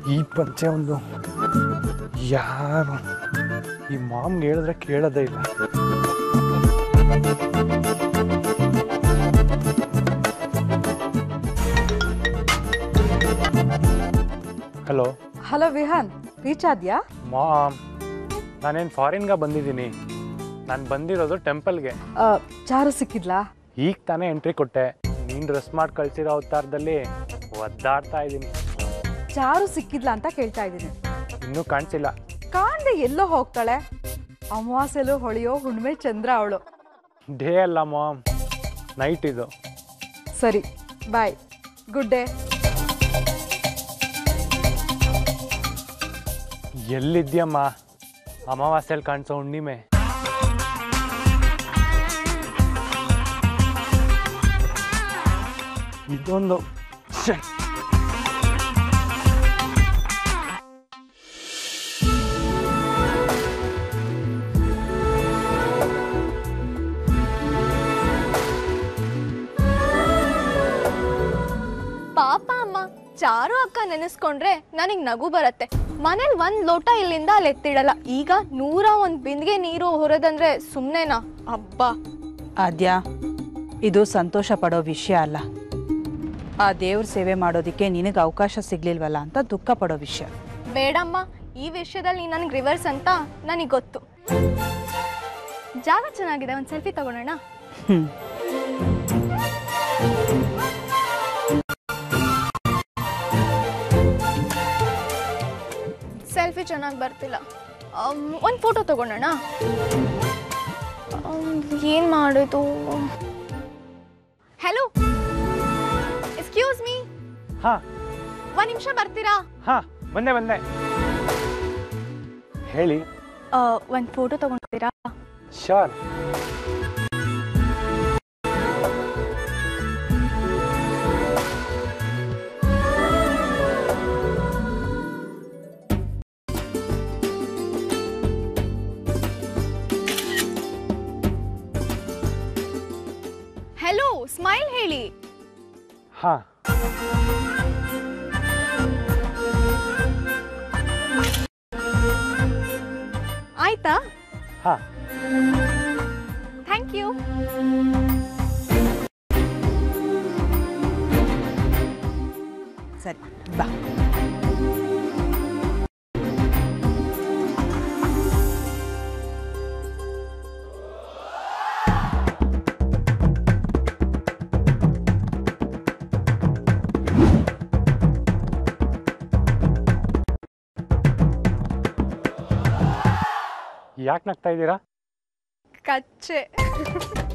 ಈ ಪಂಚೆ ಒಂದು ಯಾರು ಈ ಮಾಮ್ಗೆ ಹೇಳಿದ್ರೆ ಕೇಳೋದೇ ಇಲ್ಲ ಹಲೋ ಹಲೋ ವಿಹಾನ್ ರೀಚ್ ಆದ್ಯಾ ಮಾಮ್ ನಾನೇನು ಫಾರಿನ್ಗೆ ಬಂದಿದ್ದೀನಿ ನಾನು ಬಂದಿರೋದು ಟೆಂಪಲ್ಗೆ ಆ, ಚಾರು ಸಿಕ್ಕಿದ್ಲಾ ಈಗ ತಾನೇ ಎಂಟ್ರಿ ಕೊಟ್ಟೆ ನೀನು ಡ್ರೆಸ್ ಮಾಡಿ ಕಳ್ಸಿರೋ ಅವತಾರದಲ್ಲಿ ಒದ್ದಾಡ್ತಾ ಇದ್ದೀನಿ ಚಾರು ಸಿಕ್ಕಿದ್ಲಾ ಅಂತ ಕೇಳ್ತಾ ಇದ್ದೀನಿ ಇನ್ನೂ ಕಾಣಿಸಿಲ್ಲ ಕಾಣ್ದೆ ಎಲ್ಲೋ ಹೋಗ್ತಾಳೆ ಅಮಾವಾಸ್ಯೆಲು ಹೊಳೆಯೋ ಹುಣ್ಣಿಮೆ ಚಂದ್ರ ಅವಳು ಡೇ ಅಲ್ಲ ಮಾಮ್ ನೈಟ್ ಇದು ಸರಿ ಬಾಯ್ ಗುಡ್ ಡೇ ಎಲ್ಲಿದ್ಯಮ್ಮ ಅಮಾವಾಸ್ಯಲ್ಲಿ ಕಾಣಿಸೋ ಹುಣ್ಣಿಮೆ ಇದೊಂದು ಶ್ಯೆ. ಪಾಪ ಅಮ್ಮ ಚಾರು ಅಕ್ಕ ನೆನೆಸ್ಕೊಂಡ್ರೆ ನನಗ್ ನಗು ಬರತ್ತೆ ಮನೇಲಿ ಒಂದ್ ಲೋಟ ಇಲ್ಲಿಂದ ಅಲ್ಲಿ ಎತ್ತಿಡಲ್ಲ ಈಗ ನೂರ ಒಂದ್ ಬಿಂದಿಗೆ ನೀರು ಹೊರದಂದ್ರೆ ಸುಮ್ನೆನಾ ಅಬ್ಬಾ ಆದ್ಯ ಇದು ಸಂತೋಷ ಪಡೋ ವಿಷಯ ಅಲ್ಲ ಆ ದೇವ್ರ ಸೇವೆ ಮಾಡೋದಕ್ಕೆ ನಿನಗೆ ಅವಕಾಶ ಸಿಗ್ಲಿಲ್ವಲ್ಲ ಅಂತ ದುಃಖ ಪಡೋ ವಿಷಯ ಬೇಡಮ್ಮ ಈ ವಿಷಯದಲ್ಲಿ ನನ್ಗೆ ರಿವರ್ಸ್ ಅಂತ ನನಗೆ ಗೊತ್ತು ಜಾಗ ಚೆನ್ನಾಗಿದೆ ಒಂದ್ ಸೆಲ್ಫಿ ತಗೊಳ್ಳೋಣ ಹ್ಮ್ ಸೆಲ್ಫಿ ಚೆನ್ನಾಗಿ ಬರ್ತಿಲ್ಲ ಒಂದು ಫೋಟೋ ತಗೊಳ್ಳೋಣ ಏನು ಮಾಡೋದು ಹಲೋ ಎಕ್ಸ್ಕ್ಯೂಸ್ ಮೀ ಹಾ ಒಂದು ನಿಮಿಷ ಬರ್ತೀರಾ ಹಾ ಬಂದೆ ಬಂದೆ ಹೇಳಿ ಒಂದು ಫೋಟೋ ತಗೊಂಡ್ತೀರಾ ಶೋರ್ ಹೆಲೋ ಸ್ಮೈಲ್ ಹೇಳಿ ಹಾ ಆಯ್ತಾ ಹಾ ಥ್ಯಾಂಕ್ ಯು ಸರಿ ಬಾ ಯಾಕೆ ನಗ್ತಾ ಇದ್ದೀರಾ ಕಚ್ಚೆ